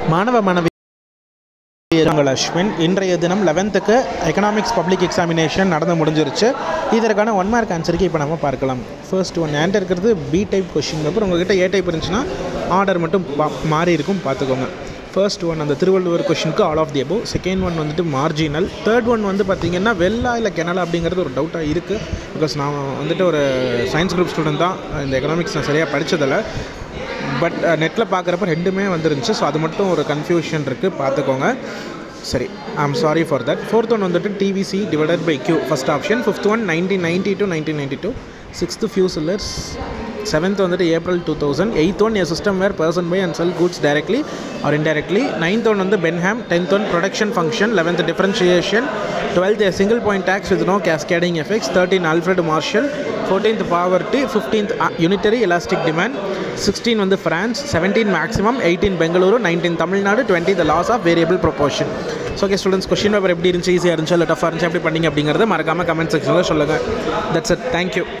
மாணவ மாணவி உங்கள் அஸ்வின் இன்றைய தினம் லெவன்த்துக்கு எக்கனாமிக்ஸ் பப்ளிக் எக்ஸாமினேஷன் நடந்து முடிஞ்சிருச்சு இதற்கான ஒன் மார்க் ஆன்சருக்கு இப்போ நம்ம பார்க்கலாம் ஃபர்ஸ்ட் ஒன் என்கிட்ட இருக்கிறது பி டைப் கொஷின் பேப்பர் உங்ககிட்ட ஏ டைப் இருந்துச்சுன்னா ஆர்டர் மட்டும் பா- மாறி இருக்கும் பார்த்துக்கோங்க ஃபர்ஸ்ட் ஒன் அந்த திருவள்ளுவர் கொஷினுக்கு all of the above second one வந்துட்டு மார்ஜினல் தேர்ட் ஒன் வந்து பார்த்தீங்கன்னா வெள்ளா இல்லை கெனலா அப்படிங்கிறது ஒரு டவுட்டாக இருக்குது பிகாஸ் நான் வந்துட்டு ஒரு சயின்ஸ் குரூப் ஸ்டூடெண்ட் தான் இந்த எக்கனாமிக்ஸ் நான் சரியாக படித்ததில்லை பட் நெட்டில் பார்க்குறப்ப ரெண்டுமே வந்துருந்துச்சு ஸோ அது மட்டும் ஒரு கன்ஃபியூஷன் இருக்குது பார்த்துக்கோங்க சரி I am sorry for that fourth one வந்துட்டு TVC divided by Q first option fifth one nineteen ninety two nineteen ninety two sixth fusiliers seventh வந்துட்டு April two thousand eighth one a system where person buy and sell goods directly or indirectly ninth one வந்து Benham tenth one production function eleventh differentiation twelfth a single point tax with no cascading effects thirteen Alfred Marshall fourteenth poverty fifteenth unitary elastic demand sixteen வந்து France seventeen maximum eighteen Bengaluru nineteen Tamil Nadu twenty the law of variable proportion so okay students question paper எப்படி இருந்துச்சு ஈஸியாக இருந்துச்சு இல்லை டஃபாக இருந்துச்சு எப்படி பண்ணீங்க அப்படிங்கிறத மறக்காமல் கமெண்ட் செக்ஷனில் சொல்லுங்கள் தட்ஸ் இட் தேங்க்யூ